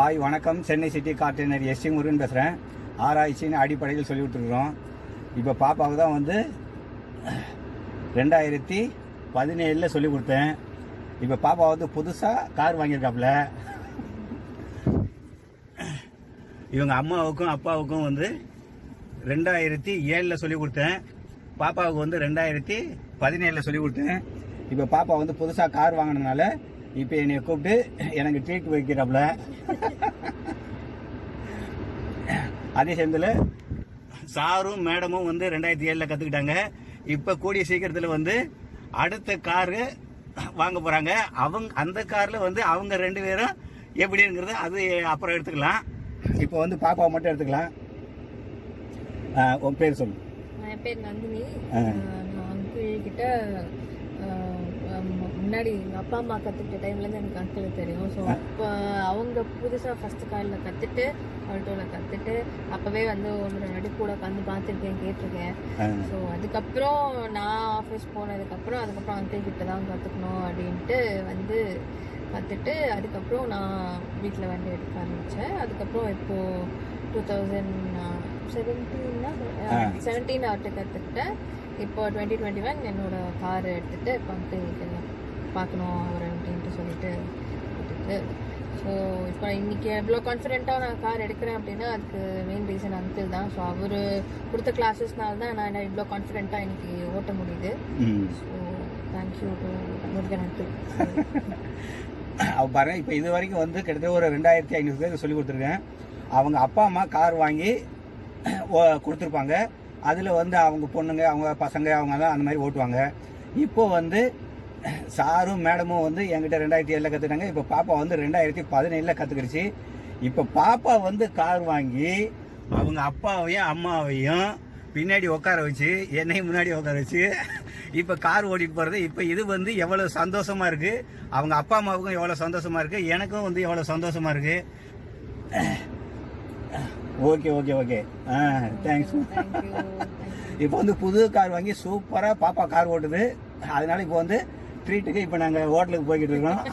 Hi வணக்கம் Chennai city gardener S C Murugan பேசுகிறேன் ஆராய்ச்சின்னு அடிப்படையில் சொல்லி கொடுத்துருக்குறோம் இப்போ பாப்பாவுக்கு தான் வந்து ரெண்டாயிரத்தி பதினேழில் சொல்லி கொடுத்தேன் இப்போ பாப்பா வந்து புதுசாக கார் வாங்கியிருக்காப்புல இவங்க அம்மாவுக்கும் அப்பாவுக்கும் வந்து ரெண்டாயிரத்தி ஏழில் சொல்லி கொடுத்தேன் பாப்பாவுக்கு வந்து ரெண்டாயிரத்தி பதினேழில் சொல்லி கொடுத்தேன் இப்போ பாப்பா வந்து புதுசாக கார் வாங்கினதுனால இப்போ என்னை கூப்பிட்டு எனக்கு ட்ரீட் வைக்கிறாப்புல அதே சேர்ந்தில் சாரும் மேடமும் வந்து ரெண்டாயிரத்தி ஏழில் கற்றுக்கிட்டாங்க இப்போ கூடிய சீக்கிரத்தில் வந்து அடுத்த காரு வாங்க போகிறாங்க அவங்க அந்த காரில் வந்து அவங்க ரெண்டு பேரும் எப்படிங்கிறது அது அப்புறம் எடுத்துக்கலாம் இப்போ வந்து பாப்பாவை மட்டும் எடுத்துக்கலாம் ஆ, உன் பேர் சொல்லு என் பேர் நந்தினி ஆ. ஆஹ் நான் அங்கிள் கிட்ட ஆஹ் மு- முன்னாடி எங்கள் அப்பா அம்மா கற்றுக்கிட்ட டைம்லேருந்து எனக்கு அங்கிள் தெரியும் ஸோ அப்போ அவங்க புதுசாக ஃபஸ்ட்டு காலில் கற்றுட்டு ஆல்டோவில் கற்றுட்டு அப்போவே வந்து ஒன்று ரெண்டு கூட உட்காந்து பார்த்துருக்கேன் கேட்டிருக்கேன் ஆ, ஸோ அதுக்கப்புறம் நான் ஆஃபீஸ் போனதுக்கப்புறம் அதுக்கப்புறம் அங்கிள் கிட்ட தான் கற்றுக்கணும் அப்படின்ட்டு வந்து கற்றுட்டு அதுக்கப்புறம் நான் வீட்டில் வண்டி எடுக்க ஆரம்பித்தேன் அதுக்கப்புறம் இப்போது டூ தௌசண்ட் செவன்டீன்னா ஆ. செவன்டீன் ஆட்டு கற்றுக்கிட்டேன் இப்போ டுவெண்ட்டி டுவெண்ட்டி ஒன் என்னோட கார் எடுத்துகிட்டு இப்போ அங்கிளுக்கு பார்க்கணும் அவரை அப்படின்ட்டு சொல்லிட்டு விட்டுட்டு ஸோ இப்போ இன்னைக்கு எவ்வளோ கான்ஃபிடென்ட்டாக நான் கார் எடுக்கிறேன் அப்படின்னா அதுக்கு மெயின் ரீசன் அங்கிள் தான் ஸோ அவர் கொடுத்த கிளாஸஸ்னால தான் நான் இவ்வளோ கான்ஃபிடென்ட்டாக இன்னைக்கு ஓட்ட முடியுது ம். So thank you to Murugan uncle அவ பாருங்க இப்போ இது வரைக்கும் வந்து கிட்டத்தட்ட ஒரு ரெண்டாயிரத்தி ஐநூறு பேருக்கு சொல்லி கொடுத்துருக்கேன் அவங்க அப்பா அம்மா கார் வாங்கி ஓ- கொடுத்துருப்பாங்க அதில் வந்து அவங்க பொண்ணுங்க அவங்க பசங்க அவங்க தான் அந்த மாதிரி ஓட்டுவாங்க இப்போ வந்து சாரும் மேடமும் வந்து என்கிட்ட ரெண்டாயிரத்தி ஏழில் கற்றுட்டாங்க இப்போ பாப்பா வந்து ரெண்டாயிரத்தி பதினேழில் கற்றுக்கிடுச்சு இப்போ பாப்பா வந்து கார் வாங்கி அவங்க அப்பாவையும் அம்மாவையும் பின்னாடி உட்கார வச்சு என்னையும் முன்னாடி உட்கார வச்சு இப்போ கார் ஓட்டிட்டு போகிறது இப்போ இது வந்து எவ்வளோ சந்தோஷமா இருக்கு அவங்க அப்பா அம்மாவுக்கும் எவ்வளோ சந்தோஷமா இருக்கு எனக்கும் வந்து எவ்வளோ சந்தோஷமா இருக்கு ஓகே ஓகே ஓகே ஆ தேங்க்ஸ் தேங்க்யூ இப்போ வந்து புது கார் வாங்கி சூப்பராக பாப்பா கார் ஓட்டுது அதனால இப்போ வந்து ட்ரீட்டுக்கு இப்போ நாங்கள் ஹோட்டலுக்கு போய்கிட்டு இருக்கோம்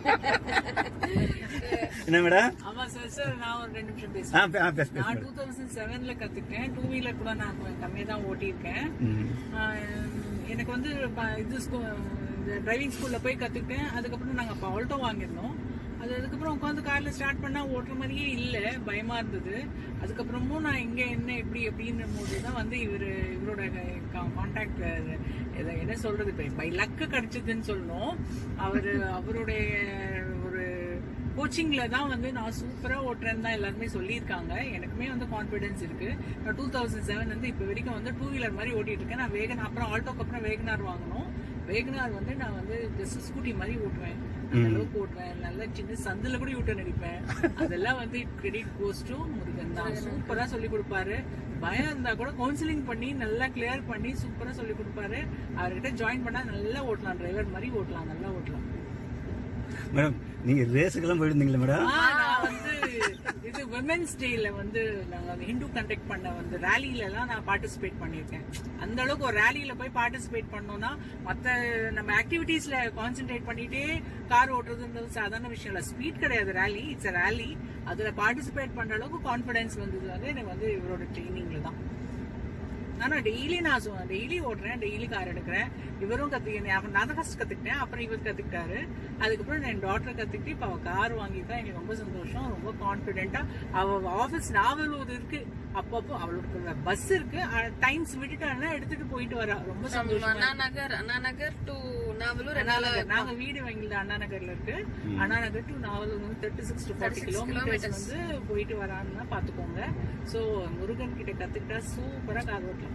என்ன மேடம் ஆமா சார் சார் நான் ஒரு ரெண்டு நிமிஷம் ஆ பேசுறேன் பே- ஆ, பேசு பேசு நான் மேடம் டூ தௌசண்ட் செவன்ல கத்துக்கிட்டேன் டூ வீலர் கூட நான் கம்மியா தான் ஓட்டியிருக்கேன் ம். ஆஹ் எனக்கு வந்து ப- இது ஸ்கூ- இந்த டிரைவிங் ஸ்கூல்ல போய் கத்துக்கிட்டேன் அதுக்கப்புறம் நாங்க அப்ப ஆல்டோ வாங்கியிருந்தோம் அது அதுக்கப்புறம் உட்காந்து கார்ல ஸ்டார்ட் பண்ணா ஓட்டுற மாதிரியே இல்ல பயமா இருந்தது அதுக்கப்புறமும் நான் இங்க என்ன எப்படி எப்படின்ற போது தான் வந்து இவரு இவரோட கான்டாக்ட் என்ன சொல்றது இப்ப பை லக்கு கிடைச்சதுன்னு சொல்லணும் அவரு அவருடைய ஒரு கோச்சிங்ல தான் வந்து நான் சூப்பரா ஓட்டுறேன்னு தான் எல்லாருமே சொல்லியிருக்காங்க எனக்குமே வந்து கான்பிடன்ஸ் இருக்கு நான் டூ தௌசண்ட் செவன் வந்து இப்போ வரைக்கும் வந்து டூ வீலர் மாதிரி ஓட்டிட்டு இருக்கேன் நான் வேகன் அப்புறம் ஆல்டோக்கு அப்புறம் வேகனார் வாங்கணும் வேகனார் வந்து நான் வந்து ஜஸ்ட் ஸ்கூட்டி மாதிரி ஓட்டுவேன் அந்த அளவுக்கு ஓட்டுவேன் நல்ல சின்ன சந்துல கூட யூட்டன் அடிப்பேன் அதெல்லாம் வந்து கிரெடிட் கோஸ் டு முருகன் தான் சூப்பரா சொல்லி கொடுப்பாரு பயம் இருந்தா கூட கவுன்சிலிங் பண்ணி நல்லா கிளியர் பண்ணி சூப்பரா சொல்லி கொடுப்பாரு அவர்கிட்ட ஜாயின் பண்ணா நல்லா ஓட்டலாம் டிரைவர் மாதிரி ஓட்டலாம் நல்லா ஓட்டலாம் மேடம் நீங்கள் ரேஸுக்கெல்லாம் போயிருந்தீங்களா மேடம் ஆ, நான் வந்து இது விமென்ஸ் டேல வந்து நாங்க வந்து ஹிந்து கண்டக்ட் பண்ண வந்து ரேலில எல்லாம் நான் பார்ட்டிசிபேட் பண்ணிருக்கேன் அந்த அளவுக்கு ஒரு ரேலில போய் பார்ட்டிசிபேட் பண்ணோம்னா மத்த நம்ம ஆக்டிவிட்டீஸ்ல கான்சென்ட்ரேட் பண்ணிட்டே கார் ஓட்டுறதுன்றது சாதாரண விஷயம் இல்ல ஸ்பீட் கிடையாது ரேலி இட்ஸ் ரேலி அதுல பார்ட்டிசிபேட் பண்ற அளவுக்கு கான்பிடன்ஸ் வந்தது வந்து எனக்கு வந்து இவரோட ட்ரைனிங்ல தான் ஆனா டெய்லி நான் டெய்லி ஓட்டுறேன் டெய்லி கார் எடுக்கிறேன் இவரும் கத்துக்கிட்டேன் அப்புறம் நான் தான் ஃபர்ஸ்ட் கத்துக்கிட்டேன் அப்புறம் இவர் கத்துக்கிட்டாரு அதுக்கப்புறம் என் டாக்டர் கத்துக்கிட்டு இப்ப அவ கார் வாங்கிட்டா எனக்கு ரொம்ப சந்தோஷம் ரொம்ப கான்பிடென்ட்டா அவ ஆபீஸ் நாவல் இருக்கு அப்பப்போ அவளோட பஸ் இருக்கு டைம்ஸ் விட்டுட்டாங்கன்னா எடுத்துட்டு போயிட்டு வரா ரொம்ப சந்தோஷமா அண்ணா நகர் அண்ணா நகர் டு நாவலூர் அண்ணா நகர் நாங்க வீடு வாங்கில அண்ணா நகர்ல இருக்கு அண்ணா நகர் டு நாவலூர் வந்து thirty six to forty kilometres வந்து போயிட்டு வரான்னா பாத்துக்கோங்க சோ முருகன் கிட்ட கத்துக்கிட்டா சூப்பரா கார் ஓட்டலாம்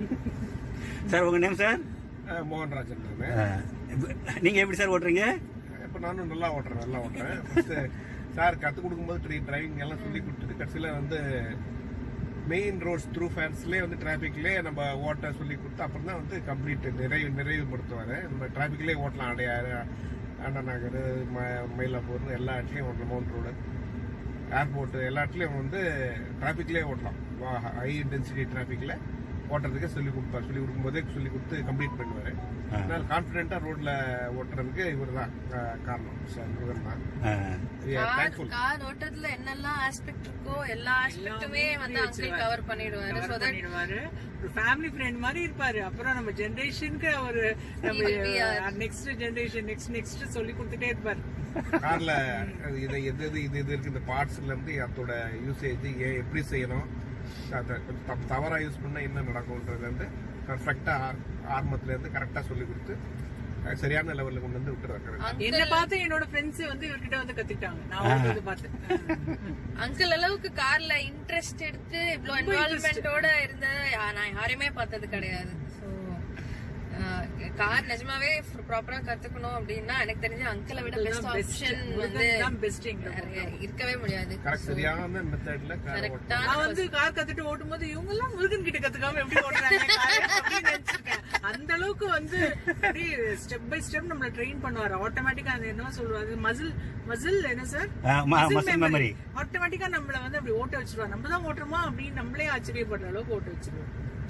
சார் உங்கள் நேம் சார் அஹ் மோகன்ராஜன் நான் நீங்கள் எப்படி சார் ஓட்டுறீங்க இப்போ நானும் நல்லா ஓட்டுறேன் நல்லா ஓட்டுறேன் ஃபர்ஸ்ட் சார் கற்றுக் கொடுக்கும்போது ட்ரீ டிரைவிங் எல்லாம் சொல்லி கொடுத்துட்டு கடைசியில் வந்து மெயின் ரோட்ஸ் த்ரூ ஃபேன்ஸ்லேயே வந்து டிராஃபிக்லேயே நம்ம ஓட்ட சொல்லி கொடுத்து அப்புறம் தான் வந்து கம்ப்ளீட் நிறைவு நிறைவுபடுத்துவார் நம்ம டிராஃபிக்லேயே ஓட்டலாம் அடையாறு அண்ணா நகர் ம மயிலாப்பூர் எல்லா இடத்துலையும் ஓட்டலாம் மவுண்ட் ரோடு ஏர்போர்ட் எல்லா இடத்துலையும் வந்து டிராஃபிக்லேயே ஓட்டலாம் ஹை இன்டென்சிட்டி டிராஃபிக்கில் ஓட்டுறதுக்கு சொல்லி கொடுப்பாரு சொல்லி கொடுக்கும்போதே சொல்லி கொடுத்து கம்ப்ளீட் பண்ணுவாரு ஆ. அதனால கான்பிடென்ட்டா ரோட்ல ஓட்டுறதுக்கு இவர் தான் காரணம் சார் முருகன் தான் ஆ. கார் தேங்க்ஃபுல் கார் ஓட்டத்துல என்னெல்லாம் ஆஸ்பெக்ட் இருக்கோ எல்லா ஆஸ்பெக்ட்டுமே வந்து அங்கிள் கவர் பண்ணிடுவாரு சோ தட் பண்ணிடுவாரு ஒரு ஃபேமிலி ஃப்ரெண்ட் மாதிரி இருப்பாரு அப்புறம் நம்ம ஜெனரேஷனுக்கு அவரு He will be நம்ம நெக்ஸ்ட் ஜெனரேஷன் நெக்ஸ்ட் நெக்ஸ்ட் சொல்லி கொடுத்துட்டே இருப்பாரு கார்ல இதை எது எது இது இது இருக்கு இந்த பார்ட்ஸ்ல இருந்து அதோட யூசேஜ் ஏன் எப்படி செய்யணும் அதை கொஞ்சம் தப்- தவறா யூஸ் பண்ணா என்ன நடக்கும்ன்றது வந்து பர்ஃபெக்டா ஆரம்பத்துல இருந்து கரெக்டா சொல்லி கொடுத்து அஹ் சரியான லெவல்ல கொண்டு வந்து விட்டுருவாங்க என்ன பார்த்து என்னோட ஃப்ரெண்ட்ஸ் வந்து இவர்கிட்ட வந்து கத்துக்கிட்டாங்க நான் ஓட்டுறது பார்த்து அங்கிள் அளவுக்கு கார்ல இன்ட்ரெஸ்ட் எடுத்து இவ்ளோ இன்வால்வ்மெண்டோட இருந்த யா- நான் யாரையுமே பார்த்தது கிடையாது ஸோ கார் நிஜமாவே ப்ராப்பரா கத்துக்கணும் அப்படின்னா எனக்கு தெரிஞ்ச அங்கிளை விட பெஸ்ட் ஆப்ஷன் வந்து தான் பெஸ்ட் நிறைய இருக்கவே முடியாது கரெக்ட் சரியான மெத்தட்ல கார் ஓட்டு கரெக்டான நான் வந்து கார் கத்துட்டு ஓட்டும் போது இவங்க எல்லாம் முருகன் கிட்ட கத்துக்காம எப்படி ஓட்டுறாங்க car அப்படின்னு நினைச்சிருக்கேன். அந்த அளவுக்கு வந்து ஸ்டெப் பை ஸ்டெப் நம்மள ட்ரெயின் பண்ணுவாரு ஆட்டோமேட்டிக்கா அந்த என்ன சொல்லுவாரு மசில் மசில் என்ன சார் ஆ, ம- muscle memory. ஆட்டோமேட்டிக்கா நம்மள வந்து அப்படி ஓட்ட வச்சிருவாரு நம்ம தான் ஓட்டுறோமா அப்படின்னு நம்மளே ஆச்சரியப்படுற அளவுக்கு ஓட்ட வச்சிருவோம்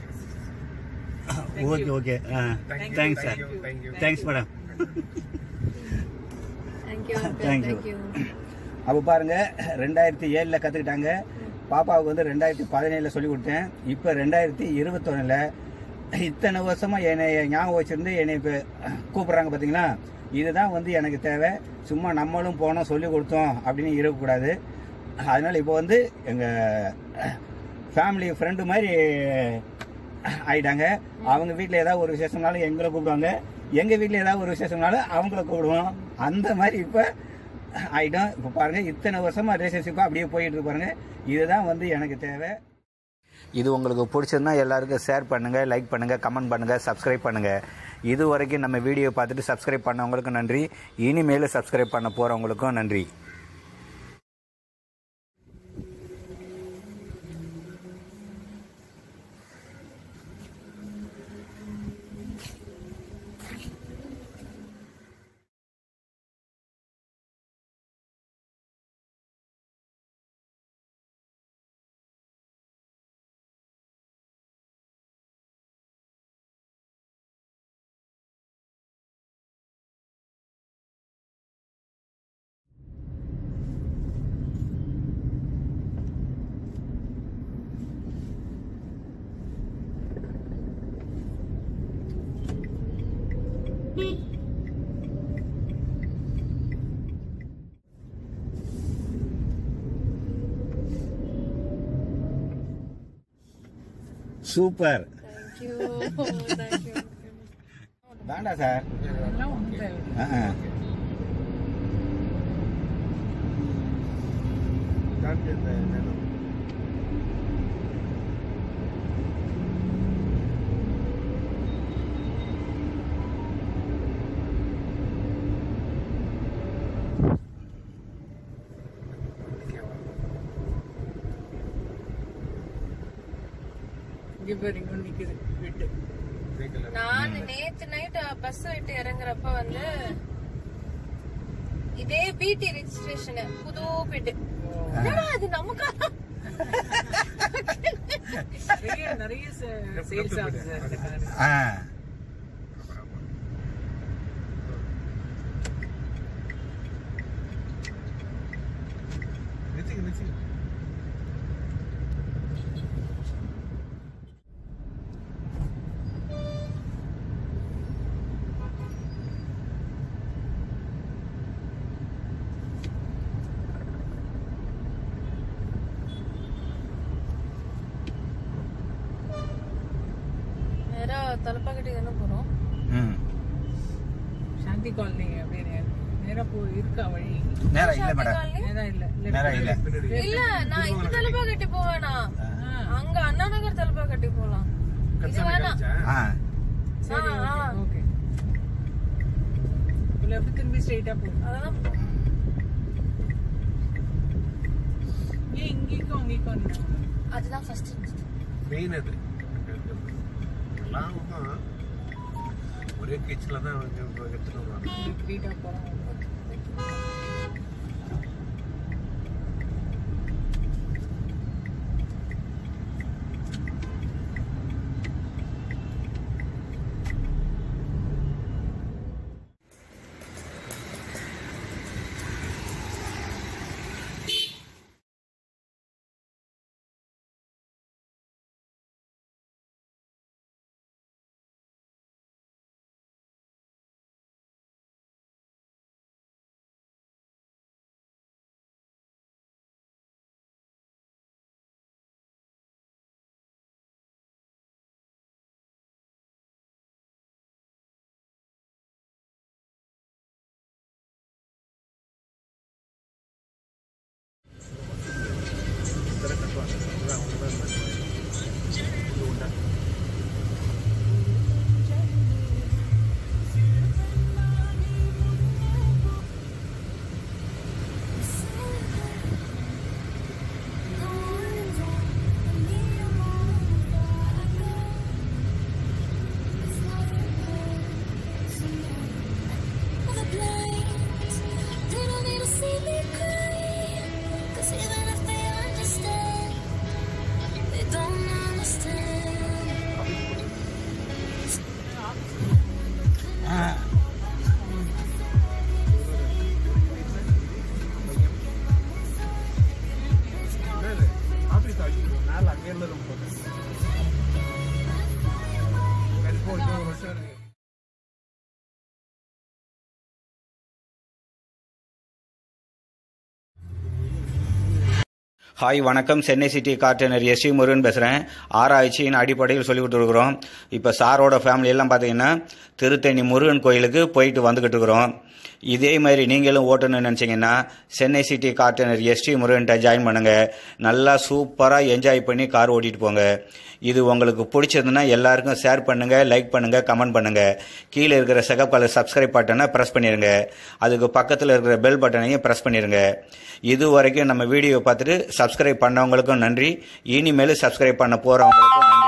okay okay thanks sir thank you thank you thanks madam thank you Thank you. Thank you அப்போ பாருங்க ரெண்டாயிரத்தி ஏழில் கற்றுக்கிட்டாங்க பாப்பாவுக்கு வந்து ரெண்டாயிரத்தி பதினேழில் சொல்லி கொடுத்தேன் இப்போ ரெண்டாயிரத்தி இருபத்தொன்னில் இத்தனை வருஷமா என்னை ஞாபகம் வச்சிருந்து என்னை இப்போ கூப்பிட்றாங்க பார்த்தீங்களா இதுதான் வந்து எனக்கு தேவை சும்மா நம்மளும் போனோம் சொல்லி கொடுத்தோம் அப்படின்னு இருக்கக்கூடாது அதனால இப்போ வந்து எங்கள் ஃபேமிலி ஃப்ரெண்டு மாதிரி ஆயிட்டாங்க அவங்க வீட்டில் ஏதாவது ஒரு விசேஷம்னாலும் எங்களை கூப்பிடுவாங்க எங்கள் வீட்டில் ஏதாவது ஒரு விசேஷம்னாலும் அவங்கள கூப்பிடுவோம் அந்த மாதிரி இப்போ ஆயிட்டோம் இப்போ பாருங்க இத்தனை வருஷமா ரிலேஷன்ஷிப்பாக அப்படியே போயிட்டு இருக்கு பாருங்க இதுதான் வந்து எனக்கு தேவை இது உங்களுக்கு பிடிச்சிருந்தா எல்லாருக்கும் ஷேர் பண்ணுங்க லைக் பண்ணுங்க கமெண்ட் பண்ணுங்க சப்ஸ்கிரைப் பண்ணுங்க இது வரைக்கும் நம்ம வீடியோ பார்த்துட்டு சப்ஸ்கிரைப் பண்ணவங்களுக்கும் நன்றி இனிமேல் சப்ஸ்கிரைப் பண்ண போறவங்களுக்கும் நன்றி சூப்பர் தேங்க்யூ தேங்க்யூ வேண்டாம் சார் அதெல்லாம் ஒண்ணும் தேவையில்லை. ஆ தாண்டி அந்த நேரம் இங்க பாரு இங்க ஒண்ணு நிக்குது வீட்டு கேட்கல நான் நேத்து நைட் பஸ் விட்டு இறங்குறப்ப வந்து இதே பிடி ரெஜிஸ்ட்ரேஷன் புது பிட்டு என்னடா அது நமக்கா நிறைய நிறைய சேல்ஸ் ஆகுது சார் இந்த car. ஆ நிறுத்திங்க நிறுத்திங்க நேரா தலப்பாக்கட்டி தானே போறோம் ம் சாந்தி காலனி அப்படின்னு நேரா போ இருக்கா வழி நேரம் இல்லை மேடம் நேரா இல்ல நேரம் இல்லை இல்ல நான் இந்த தலப்பாக்கட்டி போவேனா அங்க அண்ணா நகர் தலப்பாக்கட்டி போலாம் இது வேணாம் ஆ சரி ஆ, ஆ. ஓகே லெஃப்ட் திரும்பி ஸ்ட்ரைட்டா போ அதெல்லாம் ஏன் இங்கேக்கும் அங்கேக்கும் அதுதான் ஃபர்ஸ்ட் மெயின் அது எல்லாம் தான் ஒரே கிச்சனில் தான் வந்து எடுத்துட்டு வருவாங்க ஸ்ட்ரைட்டா போறோம் ஹாய் வணக்கம் Chennai city gardener S C Murugan பேசுகிறேன் ஆராய்ச்சியின் அடிப்படையில் சொல்லி கொடுத்துருக்குறோம் இப்போ சாரோட ஃபேமிலி எல்லாம் பார்த்தீங்கன்னா திருத்தணி முருகன் கோயிலுக்கு போயிட்டு வந்துக்கிட்டு இருக்கிறோம் இதே மாதிரி நீங்களும் ஓட்டணும்னு நினச்சிங்கன்னா சென்னை சிட்டி கார்டனர் எஸ்டி முருகன்ட்ட ஜாயின் பண்ணுங்கள் நல்லா சூப்பராக என்ஜாய் பண்ணி கார் ஓட்டிட்டு போங்க இது உங்களுக்கு பிடிச்சதுன்னா எல்லாருக்கும் ஷேர் பண்ணுங்கள் லைக் பண்ணுங்கள் கமெண்ட் பண்ணுங்கள் கீழே இருக்கிற செகப் கலர் சப்ஸ்கிரைப் பட்டனை ப்ரெஸ் பண்ணிடுங்க அதுக்கு பக்கத்தில் இருக்கிற பெல் பட்டனையும் ப்ரெஸ் பண்ணிடுங்க இது வரைக்கும் நம்ம வீடியோ பார்த்துட்டு சப்ஸ்கிரைப் பண்ணவங்களுக்கும் நன்றி இனிமேல் சப்ஸ்கிரைப் பண்ண போகிறவங்களுக்கும் நன்றி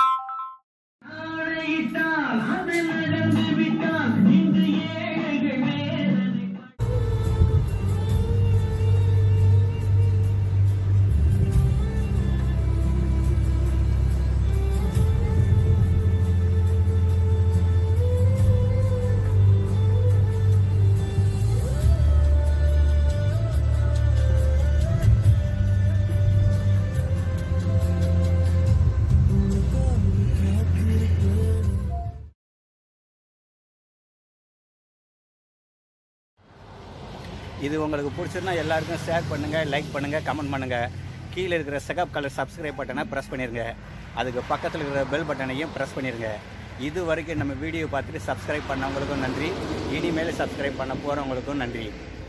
இது உங்களுக்கு பிடிச்சிருந்தா எல்லாருக்கும் ஷேர் பண்ணுங்கள் லைக் பண்ணுங்கள் கமெண்ட் பண்ணுங்கள் கீழே இருக்கிற செகப் கலர் சப்ஸ்கிரைப் பட்டனை ப்ரெஸ் பண்ணிடுங்க அதுக்கு பக்கத்தில் இருக்கிற பெல் பட்டனையும் ப்ரெஸ் பண்ணிடுங்க இது வரைக்கும் நம்ம வீடியோ பார்த்துட்டு சப்ஸ்கிரைப் பண்ணவங்களுக்கும் நன்றி இனிமேல் சப்ஸ்கிரைப் பண்ண போகிறவங்களுக்கும் நன்றி